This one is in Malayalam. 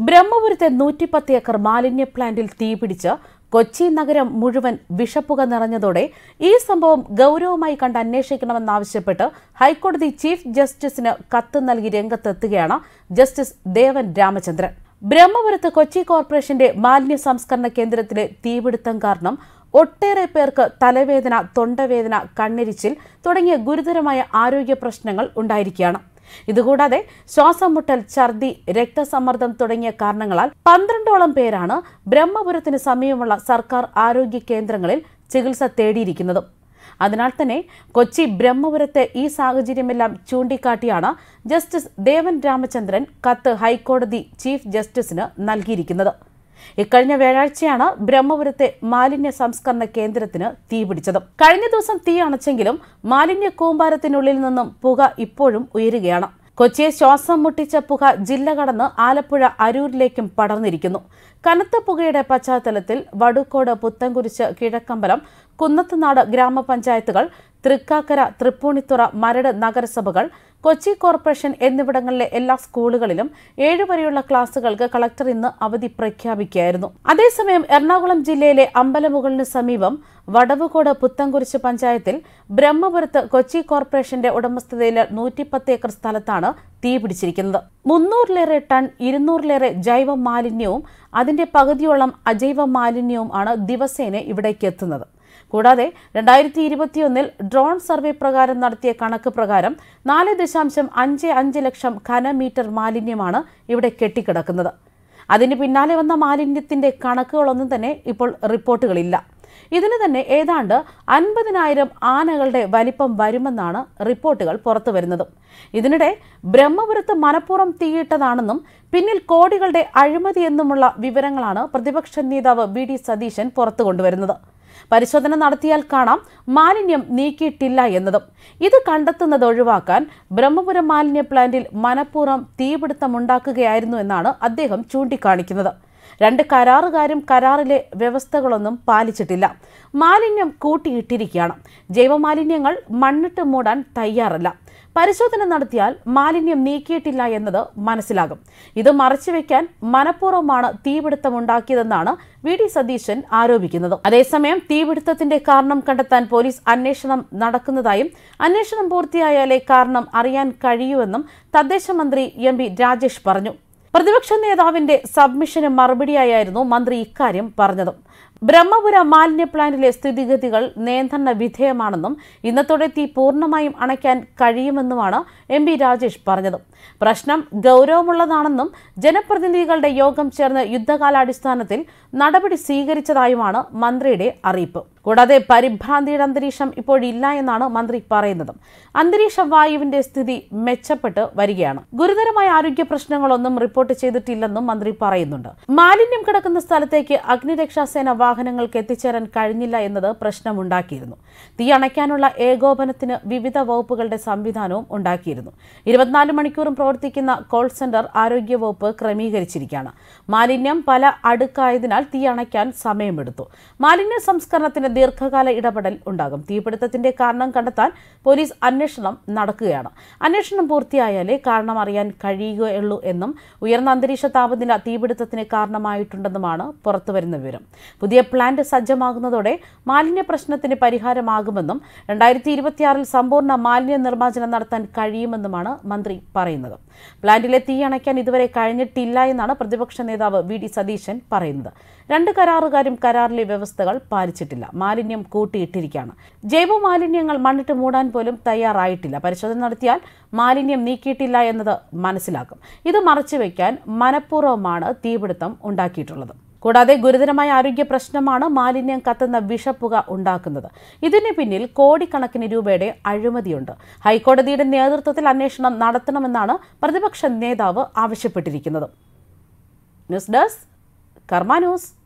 ബ്രഹ്മപുരത്തെ നൂറ്റിപ്പത്ത് ഏക്കർ മാലിന്യ പ്ലാന്റിൽ തീപിടിച്ച് കൊച്ചി നഗരം മുഴുവൻ വിഷപ്പുക നിറഞ്ഞതോടെ ഈ സംഭവം ഗൌരവമായി കണ്ട് അന്വേഷിക്കണമെന്നാവശ്യപ്പെട്ട് ഹൈക്കോടതി ചീഫ് ജസ്റ്റിസിന് കത്ത് നൽകി രംഗത്തെത്തുകയാണ് ജസ്റ്റിസ് ദേവൻ രാമചന്ദ്രൻ ബ്രഹ്മപുരത്ത് കൊച്ചി കോർപ്പറേഷന്റെ മാലിന്യ സംസ്കരണ കേന്ദ്രത്തിലെ തീപിടുത്തം കാരണം ഒട്ടേറെ പേർക്ക് തലവേദന തൊണ്ടവേദന കണ്ണിരിച്ചിൽ തുടങ്ങിയ ഗുരുതരമായ ആരോഗ്യ പ്രശ്നങ്ങൾ ഉണ്ടായിരിക്കുകയാണ് ഇതുകൂടാതെ ശ്വാസം മുട്ടൽ ഛർദി രക്തസമ്മർദ്ദം തുടങ്ങിയ കാരണങ്ങളാൽ പന്ത്രണ്ടോളം പേരാണ് ബ്രഹ്മപുരത്തിന് സമീപമുള്ള സർക്കാർ ആരോഗ്യ കേന്ദ്രങ്ങളിൽ ചികിത്സ തേടിയിരിക്കുന്നതും അതിനാൽ തന്നെ കൊച്ചി ബ്രഹ്മപുരത്തെ ഈ സാഹചര്യമെല്ലാം ചൂണ്ടിക്കാട്ടിയാണ് ജസ്റ്റിസ് ദേവൻ രാമചന്ദ്രൻ കത്ത് ഹൈക്കോടതി ചീഫ് ജസ്റ്റിസിന് നൽകിയിരിക്കുന്നത് ഇക്കഴിഞ്ഞ വ്യാഴാഴ്ചയാണ് ബ്രഹ്മപുരത്തെ മാലിന്യ സംസ്കരണ കേന്ദ്രത്തിന് തീപിടിച്ചത് കഴിഞ്ഞ ദിവസം തീ അണച്ചെങ്കിലും മാലിന്യ കൂമ്പാരത്തിനുള്ളിൽ നിന്നും പുക ഇപ്പോഴും ഉയരുകയാണ് കൊച്ചിയെ ശ്വാസം മുട്ടിച്ച പുക ജില്ല കടന്ന് ആലപ്പുഴ അരൂരിലേക്കും പടർന്നിരിക്കുന്നു കനത്ത പുകയുടെ പശ്ചാത്തലത്തിൽ വടുക്കോട് പുത്തൻകുരിശ് കിഴക്കമ്പലം കുന്നത്തുനാട് ഗ്രാമപഞ്ചായത്തുകൾ തൃക്കാക്കര തൃപ്പൂണിത്തുറ മരട് നഗരസഭകൾ കൊച്ചി കോർപ്പറേഷൻ എന്നിവിടങ്ങളിലെ എല്ലാ സ്കൂളുകളിലും ഏഴു വരെയുള്ള ക്ലാസുകൾക്ക് കളക്ടർ ഇന്ന് അവധി പ്രഖ്യാപിക്കുകയായിരുന്നു അതേസമയം എറണാകുളം ജില്ലയിലെ അമ്പലമുകളിന് സമീപം വടവുകോട് പുത്തൻകുരിശ് പഞ്ചായത്തിൽ ബ്രഹ്മപുരത്ത് കൊച്ചി കോർപ്പറേഷന്റെ ഉടമസ്ഥതയിലെ നൂറ്റിപ്പത്ത് ഏക്കർ സ്ഥലത്താണ് തീ പിടിച്ചിരിക്കുന്നത് മുന്നൂറിലേറെ ടൺ ഇരുന്നൂറിലേറെ ജൈവ മാലിന്യവും അതിന്റെ പകുതിയോളം അജൈവ മാലിന്യവും ആണ് ദിവസേന ഇവിടേക്ക് എത്തുന്നത് കൂടാതെ രണ്ടായിരത്തി ഇരുപത്തിയൊന്നിൽ ഡ്രോൺ സർവേ പ്രകാരം നടത്തിയ കണക്ക് പ്രകാരം നാല് ദശാംശം അഞ്ച് അഞ്ച് ലക്ഷം ഘനമീറ്റർ മാലിന്യമാണ് ഇവിടെ കെട്ടിക്കിടക്കുന്നത് അതിന് പിന്നാലെ വന്ന മാലിന്യത്തിന്റെ കണക്കുകളൊന്നും തന്നെ ഇപ്പോൾ റിപ്പോർട്ടുകളില്ല ഇതിന് തന്നെ ഏതാണ്ട് അൻപതിനായിരം ആനകളുടെ വലിപ്പം വരുമെന്നാണ് റിപ്പോർട്ടുകൾ പുറത്തുവരുന്നത് ഇതിനിടെ ബ്രഹ്മപുരത്ത് മനഃപൂർവ്വം തീയിട്ടതാണെന്നും പിന്നിൽ കോടികളുടെ അഴിമതിയെന്നുമുള്ള വിവരങ്ങളാണ് പ്രതിപക്ഷ നേതാവ് വി ഡി സതീശൻ പുറത്തു കൊണ്ടുവരുന്നത് പരിശോധന നടത്തിയാൽ കാണാം മാലിന്യം നീക്കിയിട്ടില്ല എന്നതും ഇത് കണ്ടെത്തുന്നത് ഒഴിവാക്കാൻ ബ്രഹ്മപുരം മാലിന്യ പ്ലാന്റിൽ മനഃപൂർവ്വം തീപിടുത്തമുണ്ടാക്കുകയായിരുന്നു എന്നാണ് അദ്ദേഹം ചൂണ്ടിക്കാണിക്കുന്നത് രണ്ട് കരാറുകാരും കരാറിലെ വ്യവസ്ഥകളൊന്നും പാലിച്ചിട്ടില്ല മാലിന്യം കൂട്ടിയിട്ടിരിക്കുകയാണ് ജൈവമാലിന്യങ്ങൾ മണ്ണിട്ട് മൂടാൻ തയ്യാറല്ല പരിശോധന നടത്തിയാൽ മാലിന്യം നീക്കിയിട്ടില്ല എന്നത് മനസ്സിലാകും ഇത് മറച്ചുവെക്കാൻ മനഃപൂർവ്വമാണ് തീപിടുത്തമുണ്ടാക്കിയതെന്നാണ് വി ഡി സതീശൻ ആരോപിക്കുന്നത് അതേസമയം തീപിടുത്തത്തിന്റെ കാരണം കണ്ടെത്താൻ പോലീസ് അന്വേഷണം നടക്കുന്നതായും അന്വേഷണം പൂർത്തിയായാലേ കാരണം അറിയാൻ കഴിയൂവെന്നും തദ്ദേശ മന്ത്രി എം പി രാജേഷ് പറഞ്ഞു പ്രതിപക്ഷ നേതാവിന്റെ സബ്മിഷന് മറുപടിയായിരുന്നു മന്ത്രി ഇക്കാര്യം പറഞ്ഞതും ബ്രഹ്മപുര മാലിന്യ പ്ലാന്റിലെ സ്ഥിതിഗതികൾ നിയന്ത്രണ വിധേയമാണെന്നും ഇന്നത്തോടെ തീ പൂർണ്ണമായും അണയ്ക്കാൻ കഴിയുമെന്നുമാണ് എം പി രാജേഷ് പറഞ്ഞത് പ്രശ്നം ഗൗരവമുള്ളതാണെന്നും ജനപ്രതിനിധികളുടെ യോഗം ചേർന്ന് യുദ്ധകാലാടിസ്ഥാനത്തിൽ നടപടി സ്വീകരിച്ചതായുമാണ് മന്ത്രിയുടെ അറിയിപ്പ് കൂടാതെ പരിഭ്രാന്തിയുടെ അന്തരീക്ഷം ഇപ്പോഴില്ല എന്നാണ് മന്ത്രി പറയുന്നത് അന്തരീക്ഷ വായുവിന്റെ സ്ഥിതി മെച്ചപ്പെട്ട് വരികയാണ് ഗുരുതരമായ ആരോഗ്യ പ്രശ്നങ്ങളൊന്നും റിപ്പോർട്ട് ചെയ്തിട്ടില്ലെന്നും മന്ത്രി പറയുന്നുണ്ട് മാലിന്യം കിടക്കുന്ന സ്ഥലത്തേക്ക് അഗ്നിരക്ഷാസേന വാഹനങ്ങൾക്ക് എത്തിച്ചേരാൻ കഴിഞ്ഞില്ല എന്നത് പ്രശ്നമുണ്ടാക്കിയിരുന്നു തീ അണയ്ക്കാനുള്ള ഏകോപനത്തിന് വിവിധ വകുപ്പുകളുടെ സംവിധാനവും ഉണ്ടാക്കിയിരുന്നു ഇരുപത്തിനാല് മണിക്കൂറും പ്രവർത്തിക്കുന്ന കോൾ സെന്റർ ആരോഗ്യവകുപ്പ് ക്രമീകരിച്ചിരിക്കുകയാണ് മാലിന്യം പല അടുക്കായതിനാൽ തീ അണയ്ക്കാൻ സമയമെടുത്തു മാലിന്യ സംസ്കരണത്തിന് ദീർഘകാല ഇടപെടൽ ഉണ്ടാകും തീപിടുത്തത്തിന്റെ കാരണം കണ്ടെത്താൻ പോലീസ് അന്വേഷണം നടക്കുകയാണ് അന്വേഷണം പൂർത്തിയായാലേ കാരണം അറിയാൻ കഴിയുകയുള്ളൂ എന്നും ഉയർന്ന അന്തരീക്ഷ താപനില തീപിടുത്തത്തിന് കാരണമായിട്ടുണ്ടെന്നുമാണ് പുറത്തുവരുന്ന വിവരം പുതിയ പ്ലാന്റ് സജ്ജമാകുന്നതോടെ മാലിന്യ പ്രശ്നത്തിന് പരിഹാരമാകുമെന്നും രണ്ടായിരത്തി ഇരുപത്തിയാറിൽ സമ്പൂർണ്ണ മാലിന്യ നിർമ്മാർജ്ജനം നടത്താൻ കഴിയുമെന്നുമാണ് മന്ത്രി പറയുന്നത് പ്ലാന്റിലെ തീ അണയ്ക്കാൻ ഇതുവരെ കഴിഞ്ഞിട്ടില്ല എന്നാണ് പ്രതിപക്ഷ നേതാവ് വി ഡി സതീശൻ പറയുന്നത് രണ്ട് കരാറുകാരും കരാറിലെ വ്യവസ്ഥകൾ പാലിച്ചിട്ടില്ല മാലിന്യം കൂട്ടിയിട്ടിരിക്കുകയാണ് ജൈവ മാലിന്യങ്ങൾ മണ്ണിട്ട് മൂടാൻ പോലും തയ്യാറായിട്ടില്ല പരിശോധന നടത്തിയാൽ മാലിന്യം നീക്കിയിട്ടില്ല എന്നത് മനസ്സിലാക്കും ഇത് മറച്ചുവെക്കാൻ മനഃപൂർവ്വമാണ് തീപിടുത്തം ഉണ്ടാക്കിയിട്ടുള്ളത് കൂടാതെ ഗുരുതരമായ ആരോഗ്യ പ്രശ്നമാണ് മാലിന്യം കത്തുന്ന വിഷപ്പുക ഉണ്ടാക്കുന്നത് ഇതിന് പിന്നിൽ കോടിക്കണക്കിന് രൂപയുടെ അഴിമതിയുണ്ട് ഹൈക്കോടതിയുടെ നേതൃത്വത്തിൽ അന്വേഷണം നടത്തണമെന്നാണ് പ്രതിപക്ഷ നേതാവ് ആവശ്യപ്പെട്ടിരിക്കുന്നത് ന്യൂസ് ഡെസ്ക് കർമ്മ ന്യൂസ്